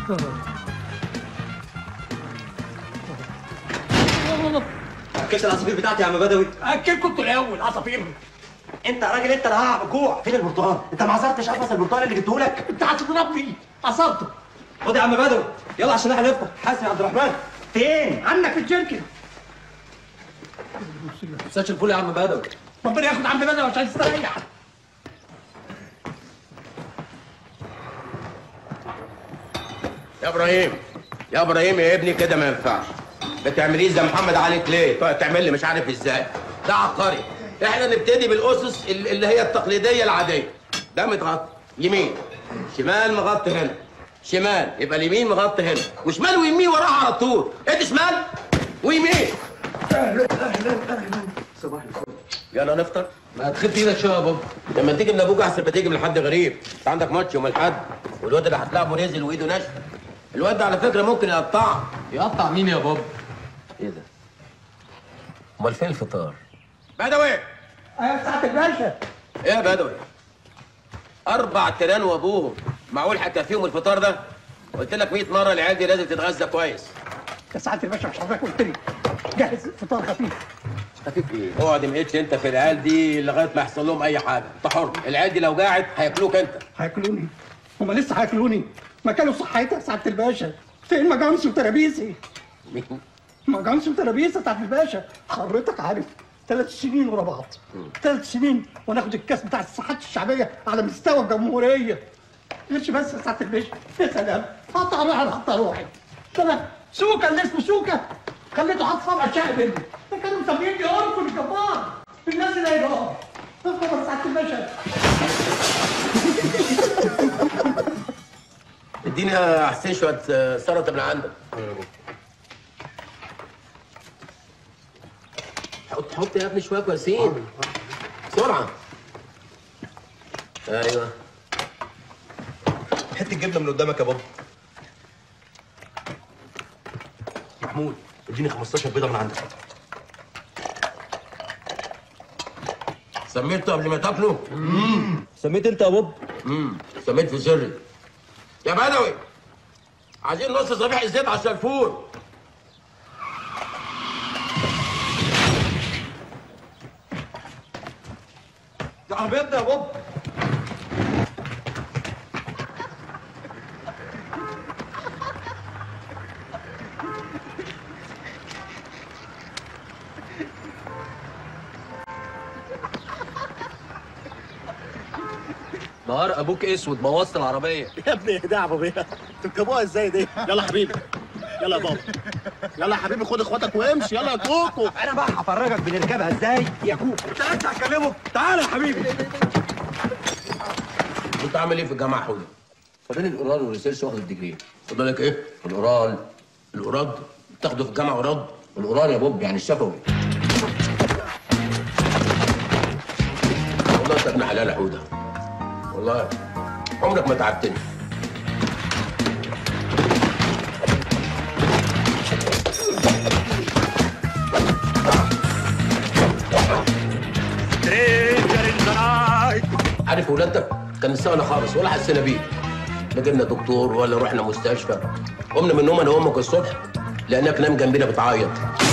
اكلت العصافير بتاعتي يا عم بدوي اكل كنت الاول عصافير انت يا راجل انت اللي هقع بالجوع فين البرتقال انت ما عصرتش قفص البرتقال اللي جبته لك انت هتضربني عصرته خد يا عم بدوي يلا عشان احنا نفطر حاسب يا عبد الرحمن فين عندك في الجيركن مساش الفول يا عم بدوي ربنا ياخد عم بدر عشان يستريح يا ابراهيم يا ابراهيم يا ابني كده ما ينفعش بتعمليه زي محمد علي ليه تقعد تعمل لي مش عارف ازاي ده عبقري احنا نبتدي بالاسس ال- اللي هي التقليديه العاديه ده متغطي يمين شمال مغطي هنا شمال يبقى اليمين مغطي هنا وشمال ويمين وراها على طول انت شمال ويمين يلا نفطر ما تخف ايدك شويه يا بابا لما تيجي من ابوك احسن ما تيجي من حد غريب انت عندك ماتش يوم الاحد والواد اللي هتلاعبه نازل وايده ناشفه الواد ده على فكره ممكن يقطعك يقطع مين يا بابا ايه ده امال فين الفطار بدوي ايوه ساعة الباشا ايه يا بدوي اربع تيران وابوهم معقول حتى فيهم الفطار ده قلت لك 100 مره العيال دي لازم تتغذى كويس يا ساعة الباشا مش حضرتك قلت لي جهز فطار خفيف خفيف ايه اقعد مقيتش انت في العيال دي لغايه ما يحصل لهم اي حاجه انت حر العيال دي لو قاعد هياكلوك انت هياكلوني هما لسه هياكلوني ما كانوا صحيتها يا سعادة الباشا فين مجامس وترابيزي مين مجامس وترابيزي يا سعادة الباشا حضرتك عارف ثلاث سنين ورا بعض ثلاث سنين وناخد الكاس بتاع الصحات الشعبيه على مستوى الجمهوريه مش بس يا سعاده الباشا يا سلام قطع روحي انا قطع روحي ده سوكا اللي اسمه سوكا خليته حاط صبع شاي مني ده كانوا مسميني اركن الجبار الناس اللي هيدور افهم يا سعاده الباشا اديني يا حسين شويه آه، سلطه من عندك حط حط يا ابني شويه كويسين بسرعه ايوه حته جبنه من قدامك يا بابا محمود اديني 15 بيضه من عندك سميته قبل ما تاكله سميت انت يا بابا امم سميت في سري يا بدوي عايزين نص صفيح الزيت عشان الفول ده عربيتنا يا بابا نهار ابوك اسود بوظت العربيه يا ابني اهدى يا ابو بيه تركبوها ازاي دي يلا يا حبيبي يلا يا بابا يلا يا حبيبي خد اخواتك وامشي يلا يا كوكو انا بقى هفرجك بنركبها ازاي يا كوكو انت لسه هكلمه تعالى يا حبيبي انت عامل ايه في الجامعه حوده؟ فاضل الاورال والريسيرش واخد الديجري فاضل لك ايه؟ الاورال الاوراد تاخده في الجامعه اوراد الاورال يا بوب يعني الشفوي والله انت ابن حلال يا حوده والله عمرك ما تعبتني عارف ولادك كان سهل خالص ولا حسينا بيه لا جبنا دكتور ولا رحنا مستشفى قمنا من النوم انا وامك الصبح لانك نام جنبنا بتعيط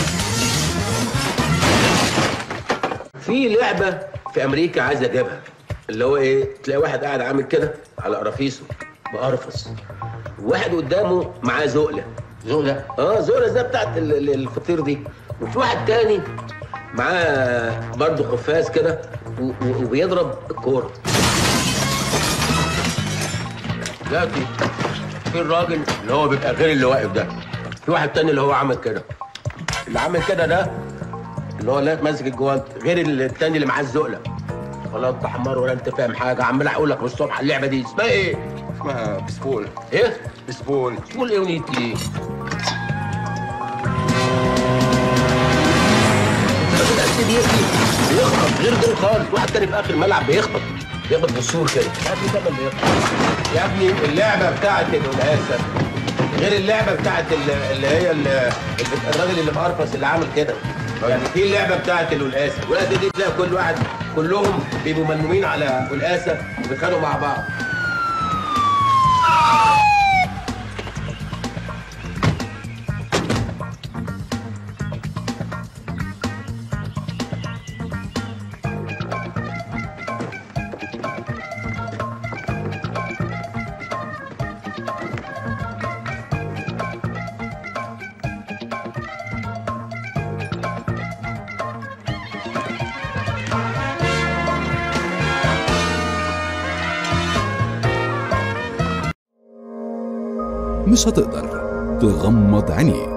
في لعبه في امريكا عايز اجيبها اللي هو ايه تلاقي واحد قاعد عامل كده على قرافيسه بقرفص واحد قدامه معاه زقله زقله اه زقله زي بتاعت ال- ال- الفطير دي وفي واحد تاني معاه برضه قفاز كده و- و- وبيضرب الكوره دلوقتي في الراجل اللي هو بيبقى غير اللي واقف ده في واحد تاني اللي هو عامل كده اللي عامل كده ده اللي هو لا ماسك الجوانت غير التاني اللي معاه الزقله ولا انت حمار ولا انت فاهم حاجه عمال اقول لك من الصبح اللعبه دي اسمها ايه؟ اسمها بسبول ايه؟ بسبول تقول ايه ونيت ايه؟ الراجل قد بيجري بيخبط غير دول خالص واحد تاني في اخر الملعب بيخبط بيخبط بالسور كده يا ابني ده اللي بيخبط يا ابني اللعبه بتاعت القلاسه غير اللعبه بتاعت ال- اللي هي ال- ال- الراجل اللي مقرفص اللي عامل كده يعني في اللعبه بتاعت القلاسه القلاسه دي تلاقي كل واحد كلهم بيبقوا ملمومين على قلاسه وبيتخانقوا مع بعض مش هتقدر تغمض عينيك